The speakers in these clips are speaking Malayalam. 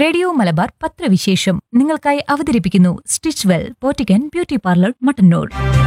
റേഡിയോ മലബാർ പത്രവിശേഷം നിങ്ങൾക്കായി അവതരിപ്പിക്കുന്നു സ്റ്റിച്ച് വെൽ പോറ്റിക്കൻ ബ്യൂട്ടി പാർലർ മട്ടന്നൂർ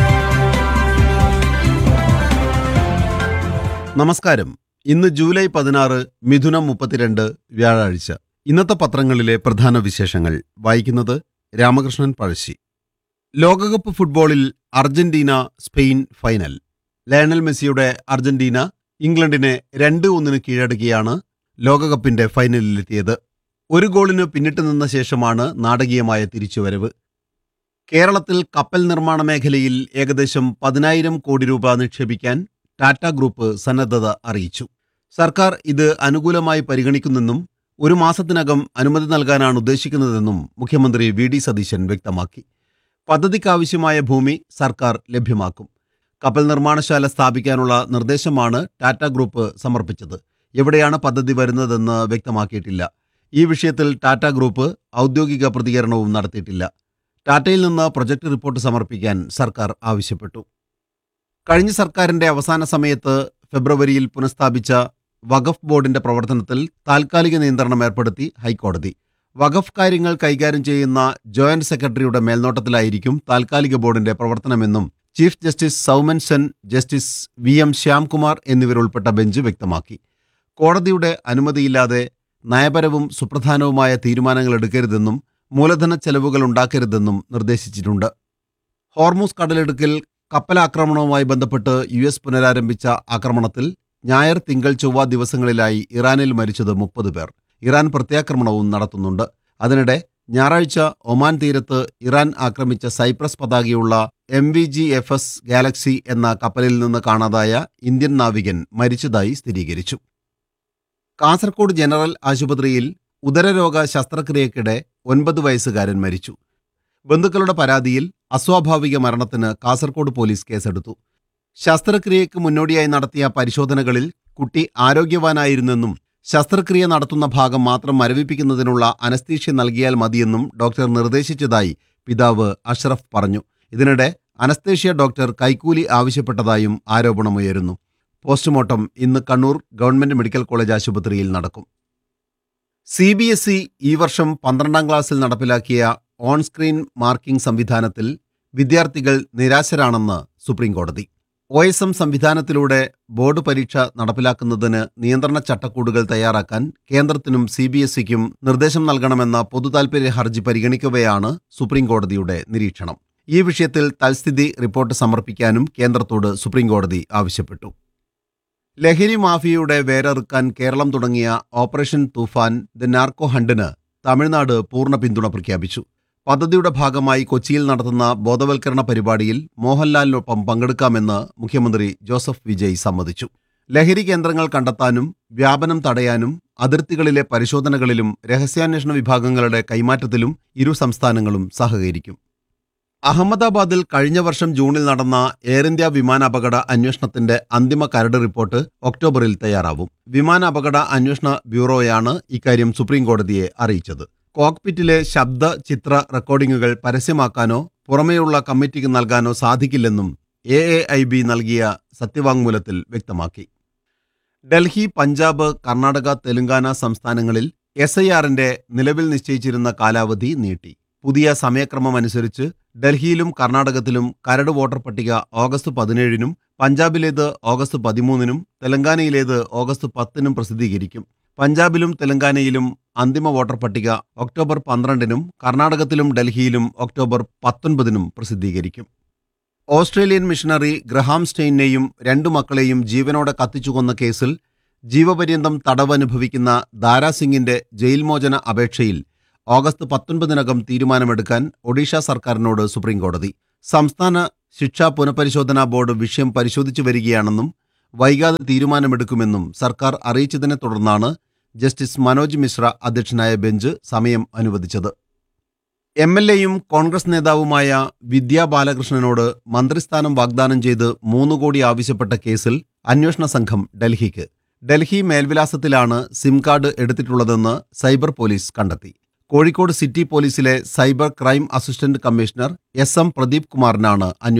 നമസ്കാരം ഇന്ന് ജൂലൈ പതിനാറ് മിഥുനം മുപ്പത്തിരണ്ട് വ്യാഴാഴ്ച ഇന്നത്തെ പത്രങ്ങളിലെ പ്രധാന വിശേഷങ്ങൾ വായിക്കുന്നത് രാമകൃഷ്ണൻ പഴശ്ശി ലോകകപ്പ് ഫുട്ബോളിൽ അർജന്റീന സ്പെയിൻ ഫൈനൽ ലയണൽ മെസ്സിയുടെ അർജന്റീന ഇംഗ്ലണ്ടിനെ രണ്ട് ഒന്നിന് കീഴടക്കിയാണ് ലോകകപ്പിന്റെ ഫൈനലിലെത്തിയത് ഒരു ഗോളിന് പിന്നിട്ട് നിന്ന ശേഷമാണ് നാടകീയമായ തിരിച്ചുവരവ് കേരളത്തിൽ കപ്പൽ നിർമ്മാണ മേഖലയിൽ ഏകദേശം പതിനായിരം കോടി രൂപ നിക്ഷേപിക്കാൻ ടാറ്റ ഗ്രൂപ്പ് സന്നദ്ധത അറിയിച്ചു സർക്കാർ ഇത് അനുകൂലമായി പരിഗണിക്കുന്നെന്നും ഒരു മാസത്തിനകം അനുമതി നൽകാനാണ് ഉദ്ദേശിക്കുന്നതെന്നും മുഖ്യമന്ത്രി വി ഡി സതീശൻ വ്യക്തമാക്കി പദ്ധതിക്കാവശ്യമായ ഭൂമി സർക്കാർ ലഭ്യമാക്കും കപ്പൽ നിർമ്മാണശാല സ്ഥാപിക്കാനുള്ള നിർദ്ദേശമാണ് ടാറ്റ ഗ്രൂപ്പ് സമർപ്പിച്ചത് എവിടെയാണ് പദ്ധതി വരുന്നതെന്ന് വ്യക്തമാക്കിയിട്ടില്ല ഈ വിഷയത്തിൽ ടാറ്റ ഗ്രൂപ്പ് ഔദ്യോഗിക പ്രതികരണവും നടത്തിയിട്ടില്ല ടാറ്റയിൽ നിന്ന് പ്രൊജക്ട് റിപ്പോർട്ട് സമർപ്പിക്കാൻ സർക്കാർ ആവശ്യപ്പെട്ടു കഴിഞ്ഞ സർക്കാരിന്റെ അവസാന സമയത്ത് ഫെബ്രുവരിയിൽ പുനഃസ്ഥാപിച്ച വഖഫ് ബോർഡിന്റെ പ്രവർത്തനത്തിൽ താൽക്കാലിക നിയന്ത്രണം ഏർപ്പെടുത്തി ഹൈക്കോടതി വഖഫ് കാര്യങ്ങൾ കൈകാര്യം ചെയ്യുന്ന ജോയിന്റ് സെക്രട്ടറിയുടെ മേൽനോട്ടത്തിലായിരിക്കും താൽക്കാലിക ബോർഡിന്റെ പ്രവർത്തനമെന്നും chief justice Soumen Sen justice V M Shyamkumar എന്നിവരുൾപ്പെട്ട ബെഞ്ച് വ്യക്തമാക്കി കോടതിയുടെ അനുമതിയില്ലാതെ നയപരവും സുപ്രധാനവുമായ തീരുമാനങ്ങൾ എടുക്കരുതെന്നും മൂലധന ചെലവുകൾ ഉണ്ടാക്കരുതെന്നും നിർദ്ദേശിച്ചിട്ടുണ്ട് ഹോർമൂസ് കടലിടുക്കിൽ കപ്പലാക്രമണവുമായി ബന്ധപ്പെട്ട് യു എസ് പുനരാരംഭിച്ച ആക്രമണത്തിൽ ഞായർ തിങ്കൾ ചൊവ്വ ദിവസങ്ങളിലായി ഇറാനിൽ മരിച്ചത് മുപ്പത് പേർ ഇറാൻ പ്രത്യാക്രമണവും നടത്തുന്നുണ്ട് അതിനിടെ ഞായറാഴ്ച ഒമാൻ തീരത്ത് ഇറാൻ ആക്രമിച്ച സൈപ്രസ് പതാകയുള്ള M V G F S Galaxy എന്ന കപ്പലിൽ നിന്ന് കാണാതായ ഇന്ത്യൻ നാവികൻ മരിച്ചതായി സ്ഥിരീകരിച്ചു കാസർഗോഡ് ജനറൽ ആശുപത്രിയിൽ ഉദരരോഗ ശസ്ത്രക്രിയക്കിടെ ഒൻപത് വയസ്സുകാരൻ മരിച്ചു ബന്ധുക്കളുടെ പരാതിയിൽ അസ്വാഭാവിക മരണത്തിന് കാസർഗോഡ് പോലീസ് കേസെടുത്തു ശസ്ത്രക്രിയയ്ക്ക് മുന്നോടിയായി നടത്തിയ പരിശോധനകളിൽ കുട്ടി ആരോഗ്യവാനായിരുന്നെന്നും ശസ്ത്രക്രിയ നടത്തുന്ന ഭാഗം മാത്രം മരവിപ്പിക്കുന്നതിനുള്ള അനസ്തീഷ്യ നൽകിയാൽ മതിയെന്നും ഡോക്ടർ നിർദ്ദേശിച്ചതായി പിതാവ് അഷ്റഫ് പറഞ്ഞു ഇതിനിടെ അനസ്തേഷ്യ ഡോക്ടർ കൈക്കൂലി ആവശ്യപ്പെട്ടതായും ആരോപണമുയരുന്നു പോസ്റ്റ്മോർട്ടം ഇന്ന് കണ്ണൂർ ഗവൺമെന്റ് മെഡിക്കൽ കോളേജ് ആശുപത്രിയിൽ നടക്കും സി ബി എസ് ഇ ഈ വർഷം പന്ത്രണ്ടാം ക്ലാസ്സിൽ നടപ്പിലാക്കിയ ഓൺ സ്ക്രീൻ മാർക്കിംഗ് സംവിധാനത്തിൽ വിദ്യാർത്ഥികൾ നിരാശരാണെന്ന് സുപ്രീംകോടതി ഒ എസ് എം സംവിധാനത്തിലൂടെ ബോർഡ് പരീക്ഷ നടപ്പിലാക്കുന്നതിന് നിയന്ത്രണ ചട്ടക്കൂടുകൾ തയ്യാറാക്കാൻ കേന്ദ്രത്തിനും സി ബി എസ് ഇക്കും നിർദ്ദേശം നൽകണമെന്ന പൊതുതാൽപര്യ ഹർജി പരിഗണിക്കവെയാണ് സുപ്രീംകോടതിയുടെ നിരീക്ഷണം ഈ വിഷയത്തിൽ തൽസ്ഥിതി റിപ്പോർട്ട് സമർപ്പിക്കാനും കേന്ദ്രത്തോട് സുപ്രീംകോടതി ആവശ്യപ്പെട്ടു ലഹരി മാഫിയയുടെ വേരറുക്കാൻ കേരളം തുടങ്ങിയ ഓപ്പറേഷൻ തൂഫാൻ ദ നാർക്കോ ഹണ്ടിന് തമിഴ്നാട് പൂർണ്ണ പിന്തുണ പ്രഖ്യാപിച്ചു പദ്ധതിയുടെ ഭാഗമായി കൊച്ചിയിൽ നടത്തുന്ന ബോധവൽക്കരണ പരിപാടിയിൽ മോഹൻലാലിനൊപ്പം പങ്കെടുക്കാമെന്ന് മുഖ്യമന്ത്രി ജോസഫ് വിജയ് സമ്മതിച്ചു ലഹരി കേന്ദ്രങ്ങൾ കണ്ടെത്താനും വ്യാപനം തടയാനും അതിർത്തികളിലെ പരിശോധനകളിലും രഹസ്യാന്വേഷണ വിഭാഗങ്ങളുടെ കൈമാറ്റത്തിലും ഇരു സംസ്ഥാനങ്ങളും സഹകരിക്കും അഹമ്മദാബാദിൽ കഴിഞ്ഞ വർഷം ജൂണിൽ നടന്ന എയർ ഇന്ത്യ വിമാനാപകട അന്വേഷണത്തിന്റെ അന്തിമ കരട് റിപ്പോർട്ട് ഒക്ടോബറിൽ തയ്യാറാവും വിമാന അപകട അന്വേഷണ ബ്യൂറോയാണ് ഇക്കാര്യം സുപ്രീംകോടതിയെ അറിയിച്ചത് കോക്പിറ്റിലെ ശബ്ദ ചിത്ര റെക്കോർഡിംഗുകൾ പരസ്യമാക്കാനോ പുറമേയുള്ള കമ്മിറ്റിക്ക് നൽകാനോ സാധിക്കില്ലെന്നും എ എ ഐ ബി നൽകിയ സത്യവാങ്മൂലത്തിൽ വ്യക്തമാക്കി ഡൽഹി പഞ്ചാബ് കർണാടക തെലങ്കാന സംസ്ഥാനങ്ങളിൽ എസ് ഐ ആറിന്റെ നിലവിൽ നിശ്ചയിച്ചിരുന്ന കാലാവധി നീട്ടി പുതിയ സമയക്രമമനുസരിച്ച് ഡൽഹിയിലും കർണാടകത്തിലും കരട് വോട്ടർ പട്ടിക ഓഗസ്റ്റ് പതിനേഴിനും പഞ്ചാബിലേത് ഓഗസ്റ്റ് പതിമൂന്നിനും തെലങ്കാനയിലേത് ഓഗസ്റ്റ് പത്തിനും പ്രസിദ്ധീകരിക്കും പഞ്ചാബിലും തെലങ്കാനയിലും അന്തിമ വോട്ടർ പട്ടിക ഒക്ടോബർ പന്ത്രണ്ടിനും കർണാടകത്തിലും ഡൽഹിയിലും ഒക്ടോബർ പത്തൊൻപതിനും പ്രസിദ്ധീകരിക്കും ഓസ്ട്രേലിയൻ മിഷണറി ഗ്രഹാം സ്റ്റെയിനെയും രണ്ടു മക്കളെയും ജീവനോടെ കത്തിച്ചുകൊന്ന കേസിൽ ജീവപര്യന്തം തടവനുഭവിക്കുന്ന ദാരാ സിംഗിന്റെ ജയിൽ മോചന അപേക്ഷയിൽ ഓഗസ്റ്റ് പത്തൊൻപതിനകം തീരുമാനമെടുക്കാൻ ഒഡീഷ സർക്കാരിനോട് സുപ്രീംകോടതി സംസ്ഥാന ശിക്ഷാ പുനഃപരിശോധനാ ബോർഡ് വിഷയം പരിശോധിച്ചു വരികയാണെന്നും വൈകാതെ തീരുമാനമെടുക്കുമെന്നും സർക്കാർ അറിയിച്ചതിനെ തുടർന്നാണ് ജസ്റ്റിസ് മനോജ് മിശ്ര അധ്യക്ഷനായ ബെഞ്ച് സമയം അനുവദിച്ചത് എം എൽ എയും കോൺഗ്രസ് നേതാവുമായ വിദ്യാ ബാലകൃഷ്ണനോട് മന്ത്രിസ്ഥാനം വാഗ്ദാനം ചെയ്ത് മൂന്ന് കോടി ആവശ്യപ്പെട്ട കേസിൽ അന്വേഷണ സംഘം ഡൽഹിക്ക് ഡൽഹി മേൽവിലാസത്തിലാണ് സിം കാർഡ് എടുത്തിട്ടുള്ളതെന്ന് സൈബർ പോലീസ് കണ്ടെത്തി കോഴിക്കോട് സിറ്റി പോലീസിലെ cyber crime assistant commissioner S M Pradeep കുമാറിനാണ് അന്വേഷണം